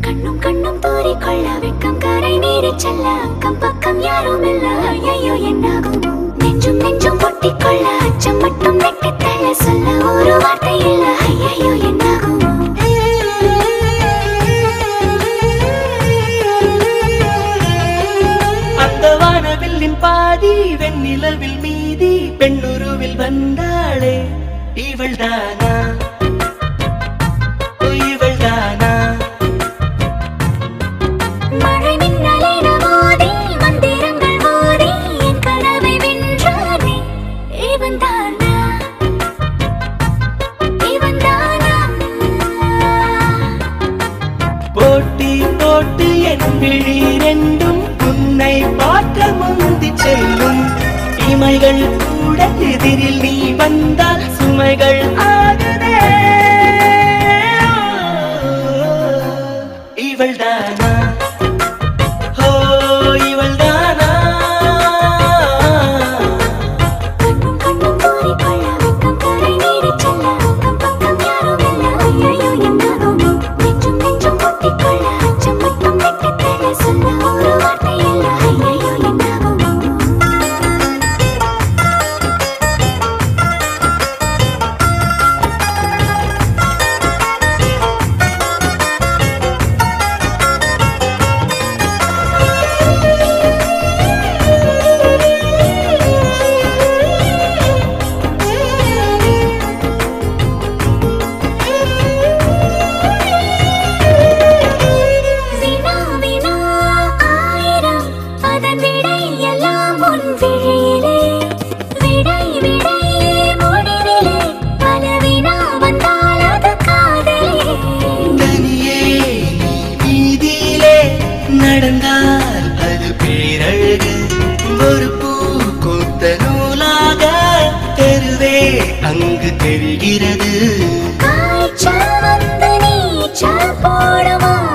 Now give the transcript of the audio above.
கண்ணும் கண்ணும் தூறிக்கொள்ள வெட்கம் கரை மீறி செல்ல அக்கம் பக்கம் யாரும் இல்ல ஐயோ என்னாகுமோ நெஞ்சும் நெஞ்சும் ஒட்டிக்கொள்ள அச்சம் மட்டும் வெட்டி தள்ள சொல்ல ஒரு வார்த்தை இல்ல ஐயோ என்னாகுமோ அந்த வானவில்லின் பாதி வெண்ணிலவில் மீதி பெண்ணுருவில் வந்தாளே இவள் தானா இவள் தானா மழை மின்னலேன மோதி மந்திரங்கள் மோதி என் கனவை வென்றானே இவன் தானா இவன் தானா போட்டி போட்டு என் விழி ரெண்டும் உன்னை பார்க்க முந்தி செல்லும் இமைகள் கூட எதிரில் நீ வந்தால் சுமைகள் ஆகுதே இவள் தானா ஓ இவள் தானா கண்ணும் கண்ணும் தூறிக்கொள்ள வெட்கம் கரை மீறிச் செல்ல அக்கம் பக்கம் யாரும் இல்ல ஐயையோ என்னாகுமோ நெஞ்சும் நெஞ்சும் ஒட்டிக்கொள்ள அச்சம் மட்டும் வெட்டித் தள்ள சொல்ல ஒரு வார்த்தை இல்ல ஐயையோ என்னாகுமோ வினா வினா ஆயிரம் அதன் விடை எல்லாம் உன் விழியிலே விடை விடை முடிவிலே பல வினா வந்தால் அது காதலே தனியே நீ வீதியிலே நடந்தால் அது பேரழகு ஒரு பூ கொத்த நூலாக தெருவே அங்கு தெரிகிறது காய்ச்சல் வந்து நீச்சல் போடுமா